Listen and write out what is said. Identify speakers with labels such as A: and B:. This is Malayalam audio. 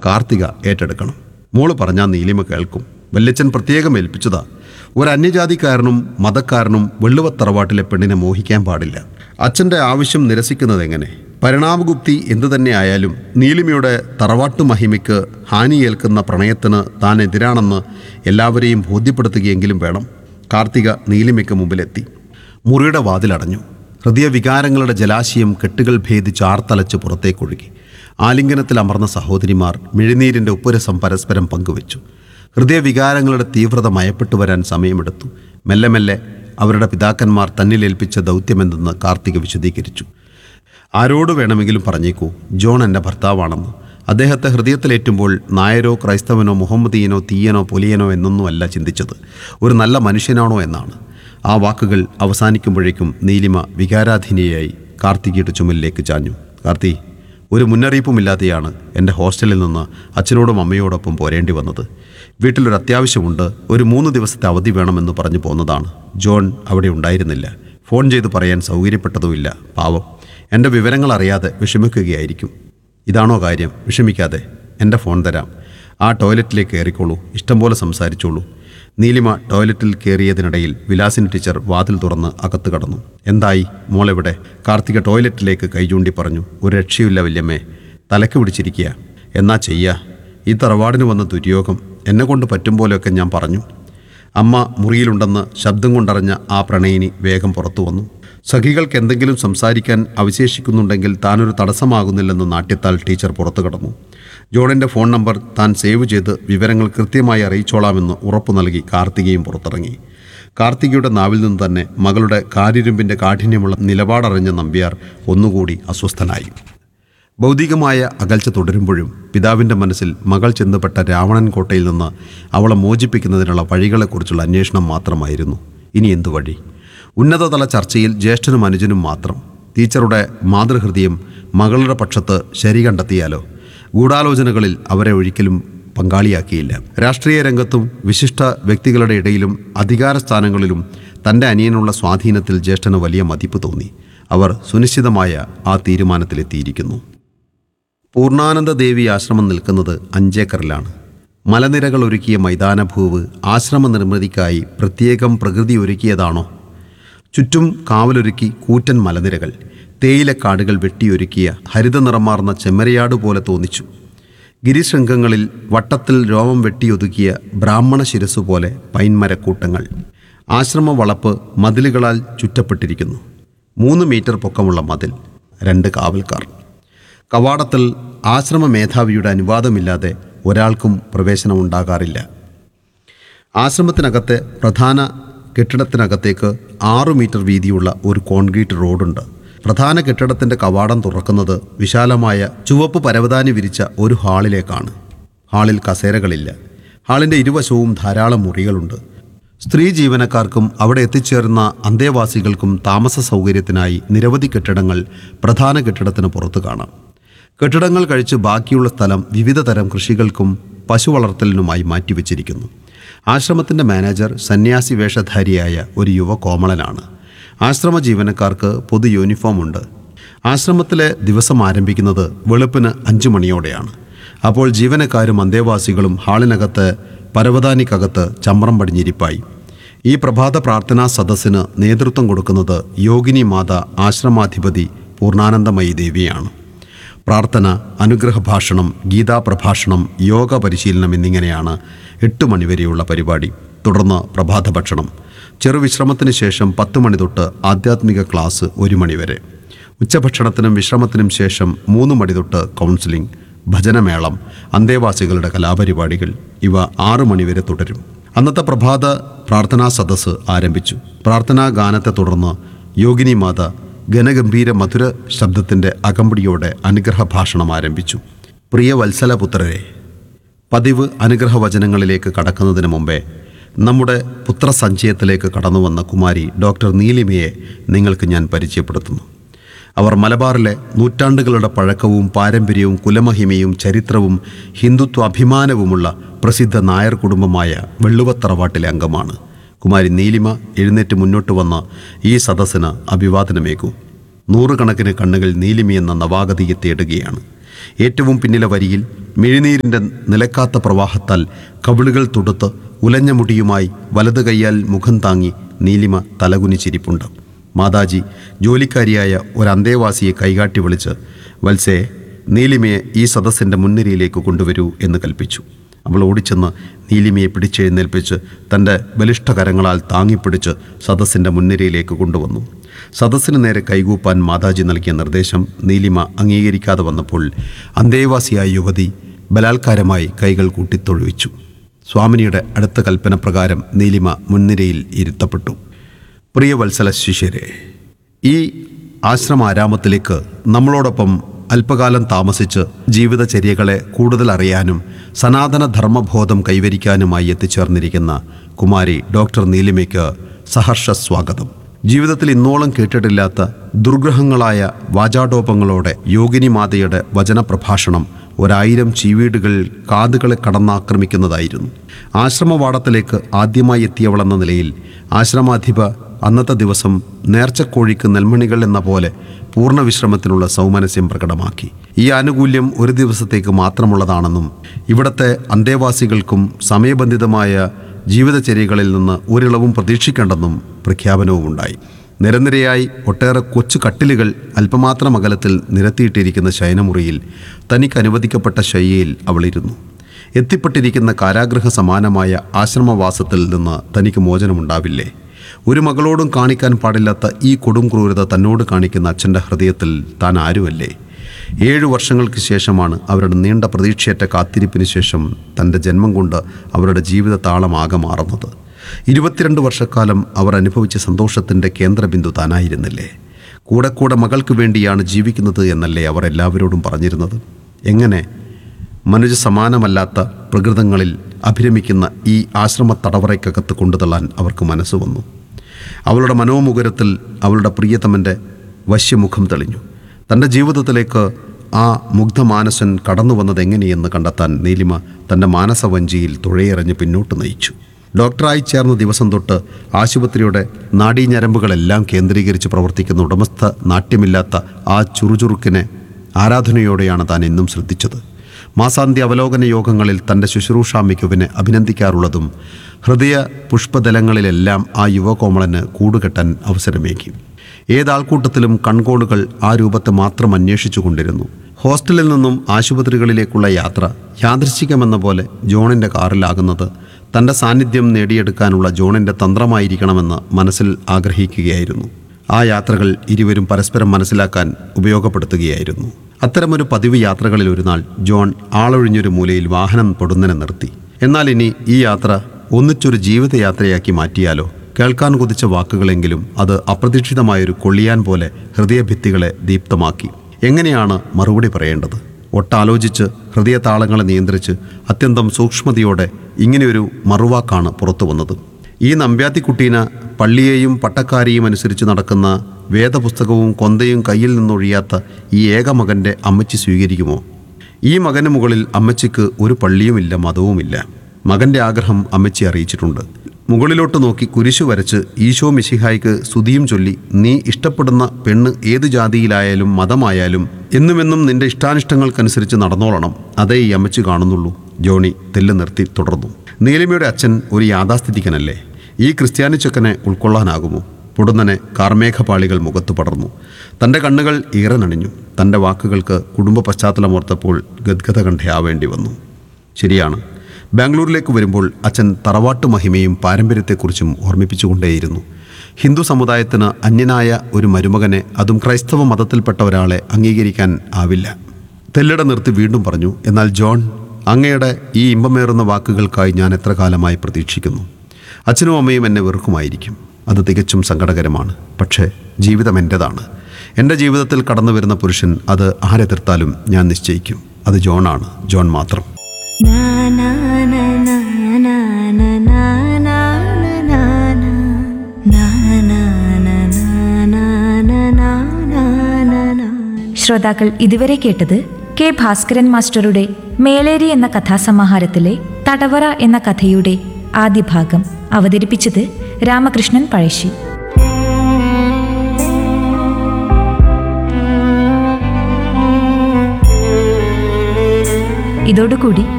A: കാർത്തിക ഏറ്റെടുക്കണം മോള് പറഞ്ഞാൽ നീലിമ കേൾക്കും വല്യച്ഛൻ പ്രത്യേകം ഏൽപ്പിച്ചതാ ഒരു അന്യജാതിക്കാരനും മതക്കാരനും വെള്ളുവത്തറവാട്ടിലെ പെണ്ണിനെ മോഹിക്കാൻ പാടില്ല അച്ഛൻ്റെ ആവശ്യം നിരസിക്കുന്നത് എങ്ങനെ പരിണാമഗുപ്തി എന്തു തന്നെ ആയാലും നീലിമയുടെ തറവാട്ടു മഹിമയ്ക്ക് ഹാനിയേൽക്കുന്ന പ്രണയത്തിന് താൻ എതിരാണെന്ന് എല്ലാവരെയും ബോധ്യപ്പെടുത്തുകയെങ്കിലും വേണം കാർത്തിക നീലിമയ്ക്ക് മുമ്പിലെത്തി മുറിയുടെ വാതിലടഞ്ഞു ഹൃദയവികാരങ്ങളുടെ ജലാശയം കെട്ടുകൾ ഭേദിച്ച് ആർത്തലച്ച് പുറത്തേക്കൊഴുകി ആലിംഗനത്തിൽ അമർന്ന സഹോദരിമാർ മിഴിനീരിൻ്റെ ഉപ്പുരസം പരസ്പരം പങ്കുവച്ചു ഹൃദയവികാരങ്ങളുടെ തീവ്രത മയപ്പെട്ടു വരാൻ സമയമെടുത്തു മെല്ലെ മെല്ലെ അവരുടെ പിതാക്കന്മാർ തന്നിലേൽപ്പിച്ച ദൗത്യമെന്തെന്ന് കാർത്തിക വിശദീകരിച്ചു ആരോട് വേണമെങ്കിലും പറഞ്ഞേക്കൂ ജോൺ എൻ്റെ ഭർത്താവാണെന്ന് അദ്ദേഹത്തെ ഹൃദയത്തിലേറ്റുമ്പോൾ നായരോ ക്രൈസ്തവനോ മുഹമ്മദീയനോ തീയനോ പൊലിയനോ എന്നൊന്നുമല്ല ചിന്തിച്ചത് ഒരു നല്ല മനുഷ്യനാണോ എന്നാണ് ആ വാക്കുകൾ അവസാനിക്കുമ്പോഴേക്കും നീലിമ വികാരാധീനയായി കാർത്തികയുടെ ചുമലിലേക്ക് ചാഞ്ഞു കാർത്തി ഒരു മുന്നറിയിപ്പുമില്ലാതെയാണ് എൻ്റെ ഹോസ്റ്റലിൽ നിന്ന് അച്ഛനോടും അമ്മയോടൊപ്പം പോരേണ്ടി വന്നത് വീട്ടിലൊരു അത്യാവശ്യമുണ്ട് ഒരു മൂന്ന് ദിവസത്തെ അവധി വേണമെന്ന് പറഞ്ഞു പോന്നതാണ് ജോൺ അവിടെ ഉണ്ടായിരുന്നില്ല ഫോൺ ചെയ്ത് പറയാൻ സൗകര്യപ്പെട്ടതുമില്ല പാവം എൻ്റെ വിവരങ്ങൾ അറിയാതെ വിഷമിക്കുകയായിരിക്കും ഇതാണോ കാര്യം വിഷമിക്കാതെ എൻ്റെ ഫോൺ തരാം ആ ടോയ്ലറ്റിലേക്ക് കയറിക്കോളൂ ഇഷ്ടം പോലെ സംസാരിച്ചോളൂ നീലിമ ടോയ്ലറ്റിൽ കയറിയതിനിടയിൽ വിലാസിനി ടീച്ചർ വാതിൽ തുറന്ന് അകത്ത് കടന്നു എന്തായി മോളെവിടെ കാർത്തിക ടോയ്ലറ്റിലേക്ക് കൈ ചൂണ്ടി പറഞ്ഞു ഒരു രക്ഷയില്ല വല്യമ്മേ തലക്ക് പിടിച്ചിരിക്കുക എന്നാ ചെയ്യാ ഈ തറവാടിന് വന്ന ദുര്യോഗം എന്നെ കൊണ്ട് പറ്റും പോലെയൊക്കെ ഞാൻ പറഞ്ഞു അമ്മ മുറിയിലുണ്ടെന്ന് ശബ്ദം കൊണ്ടറിഞ്ഞ ആ പ്രണയിനി വേഗം പുറത്തു വന്നു സഖികൾക്ക് എന്തെങ്കിലും സംസാരിക്കാൻ അവശേഷിക്കുന്നുണ്ടെങ്കിൽ താനൊരു തടസ്സമാകുന്നില്ലെന്ന് നാട്യത്താൽ ടീച്ചർ പുറത്തു കടന്നു ജോണിൻ്റെ ഫോൺ നമ്പർ താൻ സേവ് ചെയ്ത് വിവരങ്ങൾ കൃത്യമായി അറിയിച്ചോളാമെന്ന് ഉറപ്പു നൽകി കാർത്തികയും പുറത്തിറങ്ങി കാർത്തികയുടെ നാവിൽ നിന്ന് തന്നെ മകളുടെ കാരിരുമ്പിൻ്റെ കാഠിന്യമുള്ള നിലപാടറിഞ്ഞ നമ്പ്യാർ ഒന്നുകൂടി അസ്വസ്ഥനായി ഭൗതികമായ അകൽച്ച തുടരുമ്പോഴും പിതാവിൻ്റെ മനസ്സിൽ മകൾ ചെന്നപ്പെട്ട രാവണൻ കോട്ടയിൽ നിന്ന് അവളെ മോചിപ്പിക്കുന്നതിനുള്ള വഴികളെക്കുറിച്ചുള്ള അന്വേഷണം മാത്രമായിരുന്നു ഇനി എന്തു വഴി ഉന്നതതല ചർച്ചയിൽ ജ്യേഷ്ഠനും അനുജനും മാത്രം ടീച്ചറുടെ മാതൃഹൃദയം മകളുടെ പക്ഷത്ത് ശരി കണ്ടെത്തിയാലോ ഗൂഢാലോചനകളിൽ അവരെ ഒരിക്കലും പങ്കാളിയാക്കിയില്ല രാഷ്ട്രീയ രംഗത്തും വിശിഷ്ട വ്യക്തികളുടെ ഇടയിലും അധികാര സ്ഥാനങ്ങളിലും തൻ്റെ അനിയനുള്ള സ്വാധീനത്തിൽ ജ്യേഷ്ഠന് വലിയ മതിപ്പ് തോന്നി അവർ സുനിശ്ചിതമായ ആ തീരുമാനത്തിലെത്തിയിരിക്കുന്നു പൂർണ്ണാനന്ദ ദേവി ആശ്രമം നിൽക്കുന്നത് അഞ്ചേക്കറിലാണ് മലനിരകൾ ഒരുക്കിയ മൈതാനഭൂവ് ആശ്രമ നിർമ്മിതിക്കായി പ്രത്യേകം പ്രകൃതി ഒരുക്കിയതാണോ ചുറ്റും കാവലൊരുക്കി കൂറ്റൻ മലനിരകൾ തേയിലക്കാടുകൾ വെട്ടിയൊരുക്കിയ ഹരിത നിറമാർന്ന ചെമ്മരയാട് പോലെ തോന്നിച്ചു ഗിരിശൃംഗങ്ങളിൽ വട്ടത്തിൽ രോമം വെട്ടിയൊതുക്കിയ ബ്രാഹ്മണ ശിരസ് പോലെ പൈൻമരക്കൂട്ടങ്ങൾ ആശ്രമ വളപ്പ് മതിലുകളാൽ ചുറ്റപ്പെട്ടിരിക്കുന്നു മൂന്ന് മീറ്റർ പൊക്കമുള്ള മതിൽ രണ്ട് കാവൽക്കാർ കവാടത്തിൽ ആശ്രമ മേധാവിയുടെ അനുവാദമില്ലാതെ ഒരാൾക്കും പ്രവേശനം ഉണ്ടാകാറില്ല ആശ്രമത്തിനകത്തെ പ്രധാന കെട്ടിടത്തിനകത്തേക്ക് ആറു മീറ്റർ വീതിയുള്ള ഒരു കോൺക്രീറ്റ് റോഡുണ്ട് പ്രധാന കെട്ടിടത്തിൻ്റെ കവാടം തുറക്കുന്നത് വിശാലമായ ചുവപ്പ് പരവതാനി വിരിച്ച ഒരു ഹാളിലേക്കാണ് ഹാളിൽ കസേരകളില്ല ഹാളിൻ്റെ ഇരുവശവും ധാരാളം മുറികളുണ്ട് സ്ത്രീ ജീവനക്കാർക്കും അവിടെ എത്തിച്ചേർന്ന അന്തേവാസികൾക്കും താമസ സൗകര്യത്തിനായി നിരവധി കെട്ടിടങ്ങൾ പ്രധാന കെട്ടിടത്തിന് പുറത്തു കാണാം കെട്ടിടങ്ങൾ കഴിച്ച് ബാക്കിയുള്ള സ്ഥലം വിവിധ തരം കൃഷികൾക്കും പശു വളർത്തലിനുമായി മാറ്റിവെച്ചിരിക്കുന്നു ആശ്രമത്തിൻ്റെ മാനേജർ സന്യാസി വേഷധാരിയായ ഒരു യുവ കോമളനാണ് ആശ്രമ ജീവനക്കാർക്ക് പൊതു യൂണിഫോം ഉണ്ട് ആശ്രമത്തിലെ ദിവസം ആരംഭിക്കുന്നത് വെളുപ്പിന് അഞ്ചു മണിയോടെയാണ് അപ്പോൾ ജീവനക്കാരും അന്തേവാസികളും ഹാളിനകത്ത് പരവതാനിക്കകത്ത് ചമ്രം പടിഞ്ഞിരിപ്പായി ഈ പ്രഭാത പ്രാർത്ഥനാ സദസ്സിന് നേതൃത്വം കൊടുക്കുന്നത് യോഗിനി മാത ആശ്രമാധിപതി പൂർണ്ണാനന്ദമയി ദേവിയാണ് പ്രാർത്ഥന അനുഗ്രഹ ഭാഷണം ഗീതാ പ്രഭാഷണം യോഗ പരിശീലനം എന്നിങ്ങനെയാണ് എട്ട് മണിവരെയുള്ള പരിപാടി തുടർന്ന് പ്രഭാത ഭക്ഷണം ചെറുവിശ്രമത്തിന് ശേഷം പത്ത് മണി തൊട്ട് ആധ്യാത്മിക ക്ലാസ് ഒരു മണിവരെ ഉച്ചഭക്ഷണത്തിനും വിശ്രമത്തിനും ശേഷം മൂന്ന് മണി തൊട്ട് കൗൺസിലിംഗ് ഭജനമേളം അന്തേവാസികളുടെ കലാപരിപാടികൾ ഇവ ആറ് മണിവരെ തുടരും അന്നത്തെ പ്രഭാത പ്രാർത്ഥനാ സദസ്സ് ആരംഭിച്ചു പ്രാർത്ഥനാ ഗാനത്തെ തുടർന്ന് യോഗിനി മാത ഗനഗംഭീര മധുര ശബ്ദത്തിൻ്റെ അകമ്പടിയോടെ അനുഗ്രഹ ഭാഷണം ആരംഭിച്ചു പ്രിയ വത്സലപുത്രരെ പതിവ് അനുഗ്രഹവചനങ്ങളിലേക്ക് കടക്കുന്നതിന് മുമ്പേ നമ്മുടെ പുത്രസഞ്ചയത്തിലേക്ക് കടന്നുവന്ന കുമാരി ഡോക്ടർ നീലിമയെ നിങ്ങൾക്ക് ഞാൻ പരിചയപ്പെടുത്തുന്നു അവർ മലബാറിലെ നൂറ്റാണ്ടുകളുടെ പഴക്കവും പാരമ്പര്യവും കുലമഹിമയും ചരിത്രവും ഹിന്ദുത്വ അഭിമാനവുമുള്ള പ്രസിദ്ധ നായർ കുടുംബമായ വെള്ളുവത്തറവാട്ടിലെ അംഗമാണ് കുമാരി നീലിമ എഴുന്നേറ്റ് മുന്നോട്ട് വന്ന ഈ സദസ്സിന് അഭിവാദനമേകൂ നൂറുകണക്കിന് കണ്ണുകൾ നീലിമ എന്ന നവാഗതിയെ തേടുകയാണ് ഏറ്റവും പിന്നിലെ വരിയിൽ മിഴിനീരിൻ്റെ നിലക്കാത്ത പ്രവാഹത്താൽ കവിളുകൾ തൊടുത്ത് ഉലഞ്ഞ മുടിയുമായി വലത് കൈയാൽ മുഖം താങ്ങി നീലിമ തലകുനിച്ചിരിപ്പുണ്ട് മാതാജി ജോലിക്കാരിയായ ഒരു അന്തേവാസിയെ കൈകാട്ടി വിളിച്ച് വത്സേ നീലിമയെ ഈ സദസ്സിൻ്റെ മുൻനിരയിലേക്ക് കൊണ്ടുവരൂ എന്ന് കൽപ്പിച്ചു അവൾ ഓടിച്ചെന്ന് നീലിമയെ പിടിച്ചെഴുന്നേൽപ്പിച്ച് തൻ്റെ ബലിഷ്ഠ കരങ്ങളാൽ താങ്ങിപ്പിടിച്ച് സദസ്സിൻ്റെ മുൻനിരയിലേക്ക് കൊണ്ടുവന്നു സദസ്സിന് നേരെ കൈകൂപ്പാൻ മാതാജി നൽകിയ നിർദ്ദേശം നീലിമ അംഗീകരിക്കാതെ വന്നപ്പോൾ അന്തേവാസിയായ യുവതി ബലാത്കാരമായി കൈകൾ കൂട്ടിത്തൊഴുവിച്ചു സ്വാമിനിയുടെ അടുത്ത കൽപ്പന പ്രകാരം നീലിമ മുൻനിരയിൽ ഇരുത്തപ്പെട്ടു പ്രിയ വത്സല ശിഷ്യരെ ഈ ആശ്രമാരാമത്തിലേക്ക് നമ്മളോടൊപ്പം അല്പകാലം താമസിച്ച് ജീവിതചര്യകളെ കൂടുതൽ അറിയാനും സനാതന ധർമ്മബോധം കൈവരിക്കാനുമായി എത്തിച്ചേർന്നിരിക്കുന്ന കുമാരി ഡോക്ടർ നീലിമയ്ക്ക് സഹർഷ സ്വാഗതം ജീവിതത്തിൽ ഇന്നോളം കേട്ടിട്ടില്ലാത്ത ദുർഗ്രഹങ്ങളായ വാചാടോപങ്ങളോടെ യോഗിനി മാതയുടെ വചനപ്രഭാഷണം ഒരായിരം ചീവീടുകൾ കാതുകളെ കടന്നാക്രമിക്കുന്നതായിരുന്നു ആശ്രമവാടത്തിലേക്ക് ആദ്യമായി എത്തിയവളെന്ന നിലയിൽ ആശ്രമാധിപ അന്നത്തെ ദിവസം നേർച്ചക്കോഴിക്ക് നെൽമണികൾ എന്ന പോലെ പൂർണ്ണ വിശ്രമത്തിനുള്ള സൗമനസ്യം പ്രകടമാക്കി ഈ ആനുകൂല്യം ഒരു ദിവസത്തേക്ക് മാത്രമുള്ളതാണെന്നും ഇവിടത്തെ അന്തേവാസികൾക്കും സമയബന്ധിതമായ ജീവിതചര്യകളിൽ നിന്ന് ഒരിളവും പ്രതീക്ഷിക്കേണ്ടെന്നും പ്രഖ്യാപനവുമുണ്ടായി നിരനിരയായി ഒട്ടേറെ കൊച്ചു കട്ടിലുകൾ അല്പമാത്രം അകലത്തിൽ നിരത്തിയിട്ടിരിക്കുന്ന ശയനമുറിയിൽ തനിക്ക് അനുവദിക്കപ്പെട്ട ശയ്യയിൽ അവളിരുന്നു എത്തിപ്പെട്ടിരിക്കുന്ന കാരാഗൃഹ സമാനമായ ആശ്രമവാസത്തിൽ നിന്ന് തനിക്ക് മോചനമുണ്ടാവില്ലേ ഒരു മകളോടും കാണിക്കാൻ പാടില്ലാത്ത ഈ കൊടും ക്രൂരത തന്നോട് കാണിക്കുന്ന അച്ഛൻ്റെ ഹൃദയത്തിൽ താൻ ആരുമല്ലേ ഏഴു വർഷങ്ങൾക്ക് ശേഷമാണ് അവരുടെ നീണ്ട പ്രതീക്ഷയറ്റ കാത്തിരിപ്പിന് ശേഷം തൻ്റെ ജന്മം കൊണ്ട് അവരുടെ ജീവിത താളമാകെ മാറുന്നത് ഇരുപത്തിരണ്ട് വർഷക്കാലം അവർ അനുഭവിച്ച സന്തോഷത്തിൻ്റെ കേന്ദ്രബിന്ദു താനായിരുന്നില്ലേ കൂടെ കൂടെ മകൾക്ക് വേണ്ടിയാണ് ജീവിക്കുന്നത് എന്നല്ലേ അവർ എല്ലാവരോടും പറഞ്ഞിരുന്നത് എങ്ങനെ മനുജ സമാനമല്ലാത്ത പ്രകൃതങ്ങളിൽ അഭിരമിക്കുന്ന ഈ ആശ്രമ തടവറയ്ക്കകത്ത് കൊണ്ടുതള്ളാൻ അവർക്ക് മനസ്സ് വന്നു അവളുടെ മനോമുകുരത്തിൽ അവളുടെ പ്രിയതമൻ്റെ വശ്യമുഖം തെളിഞ്ഞു തൻ്റെ ജീവിതത്തിലേക്ക് ആ മുഗ്ധമാനസൻ കടന്നു വന്നത് എങ്ങനെയെന്ന് കണ്ടെത്താൻ നീലിമ തൻ്റെ മാനസവഞ്ചിയിൽ തുഴയെറിഞ്ഞ് പിന്നോട്ട് നയിച്ചു ഡോക്ടറായി ചേർന്ന ദിവസം തൊട്ട് ആശുപത്രിയുടെ നാഡീഞരമ്പുകളെല്ലാം കേന്ദ്രീകരിച്ച് പ്രവർത്തിക്കുന്ന ഉടമസ്ഥ നാട്യമില്ലാത്ത ആ ചുറുചുറുക്കിനെ ആരാധനയോടെയാണ് താൻ എന്നും ശ്രദ്ധിച്ചത് മാസാന്ത്യ അവലോകന യോഗങ്ങളിൽ തൻ്റെ ശുശ്രൂഷാ മികവിനെ അഭിനന്ദിക്കാറുള്ളതും ഹൃദയ പുഷ്പതലങ്ങളിലെല്ലാം ആ യുവകോമളന് കൂടുകെട്ടാൻ അവസരമേകി ഏതാൾക്കൂട്ടത്തിലും കൺകോളുകൾ ആ രൂപത്തെ മാത്രം അന്വേഷിച്ചു കൊണ്ടിരുന്നു ഹോസ്റ്റലിൽ നിന്നും ആശുപത്രികളിലേക്കുള്ള യാത്ര യാദൃശ്ചികമെന്ന പോലെ ജോണിൻ്റെ കാറിലാകുന്നത് തൻ്റെ സാന്നിധ്യം നേടിയെടുക്കാനുള്ള ജോണിൻ്റെ തന്ത്രമായിരിക്കണമെന്ന് മനസ്സിൽ ആഗ്രഹിക്കുകയായിരുന്നു ആ യാത്രകൾ ഇരുവരും പരസ്പരം മനസ്സിലാക്കാൻ ഉപയോഗപ്പെടുത്തുകയായിരുന്നു അത്തരമൊരു പതിവ് യാത്രകളിൽ ഒരു നാൾ ജോൺ ആളൊഴിഞ്ഞൊരു മൂലയിൽ വാഹനം പൊടുന്നനെ നിർത്തി എന്നാൽ ഇനി ഈ യാത്ര ഒന്നിച്ചൊരു ജീവിതയാത്രയാക്കി മാറ്റിയാലോ കേൾക്കാൻ കൊതിച്ച വാക്കുകളെങ്കിലും അത് അപ്രതീക്ഷിതമായൊരു കൊള്ളിയാൻ പോലെ ഹൃദയഭിത്തികളെ ദീപ്തമാക്കി എങ്ങനെയാണ് മറുപടി പറയേണ്ടത് ഒട്ടാലോചിച്ച് ഹൃദയതാളങ്ങളെ നിയന്ത്രിച്ച് അത്യന്തം സൂക്ഷ്മതയോടെ ഇങ്ങനെയൊരു മറുവാക്കാണ് പുറത്തു വന്നത് ഈ നമ്പ്യാത്തിക്കുട്ടീന പള്ളിയെയും പട്ടക്കാരെയും അനുസരിച്ച് നടക്കുന്ന വേദപുസ്തകവും കൊന്തയും കയ്യിൽ നിന്നൊഴിയാത്ത ഈ ഏക മകൻ്റെ അമ്മച്ചി സ്വീകരിക്കുമോ ഈ മകന് മുകളിൽ അമ്മച്ചിക്ക് ഒരു പള്ളിയുമില്ല മതവുമില്ല മകൻ്റെ ആഗ്രഹം അമ്മച്ചി അറിയിച്ചിട്ടുണ്ട് മുകളിലോട്ട് നോക്കി കുരിശു വരച്ച് ഈശോ മിശിഹായ്ക്ക് സ്തുതിയും ചൊല്ലി നീ ഇഷ്ടപ്പെടുന്ന പെണ്ണ് ഏത് ജാതിയിലായാലും മതമായാലും എന്നുമെന്നും നിന്റെ ഇഷ്ടാനിഷ്ടങ്ങൾക്കനുസരിച്ച് നടന്നോളണം അതേ ഈ അമ്മച്ചി കാണുന്നുള്ളൂ ജോണി തെല്ല് നിർത്തി തുടർന്നു നീലിമയുടെ അച്ഛൻ ഒരു യാഥാസ്ഥിതികനല്ലേ ഈ ക്രിസ്ത്യാനി ചെക്കനെ ഉൾക്കൊള്ളാനാകുമോ പൊടുന്നനെ കാർമേഘപാളികൾ മുഖത്ത് പടർന്നു തൻ്റെ കണ്ണുകൾ ഈറനണിഞ്ഞു തൻ്റെ വാക്കുകൾക്ക് കുടുംബ പശ്ചാത്തലമോർത്തപ്പോൾ ഗദ്ഗത കണ്ഠയാവേണ്ടി വന്നു ശരിയാണ് ബാംഗ്ലൂരിലേക്ക് വരുമ്പോൾ അച്ഛൻ തറവാട്ട് മഹിമയും പാരമ്പര്യത്തെക്കുറിച്ചും ഓർമ്മിപ്പിച്ചുകൊണ്ടേയിരുന്നു ഹിന്ദു സമുദായത്തിന് അന്യനായ ഒരു മരുമകനെ അതും ക്രൈസ്തവ മതത്തിൽപ്പെട്ട ഒരാളെ അംഗീകരിക്കാൻ ആവില്ല തെല്ലിട നിർത്തി വീണ്ടും പറഞ്ഞു എന്നാൽ ജോൺ അങ്ങയുടെ ഈ ഇമ്പമേറുന്ന വാക്കുകൾക്കായി ഞാൻ എത്ര കാലമായി പ്രതീക്ഷിക്കുന്നു അച്ഛനും അമ്മയും എന്നെ വെറുക്കുമായിരിക്കും അത് തികച്ചും സങ്കടകരമാണ് പക്ഷേ ജീവിതം എൻ്റെതാണ് എൻ്റെ ജീവിതത്തിൽ കടന്നു വരുന്ന പുരുഷൻ അത് ആരെതിർത്താലും ഞാൻ നിശ്ചയിക്കും അത് ജോണാണ് ജോൺ മാത്രം
B: Na na na na na na na na na na na na na na na na na na na na
C: ശ്രോതാക്കൾ ഇതുവരെ കേട്ടത് കെ ഭാസ്കരൻ മാസ്റ്ററുടെ മേലേരി എന്ന കഥാസമാഹാരത്തിലെ തടവറ എന്ന കഥയുടെ ആദ്യ ഭാഗം അവതരിപ്പിച്ചത് രാമകൃഷ്ണൻ പഴശ്ശി ഇതോടുകൂടി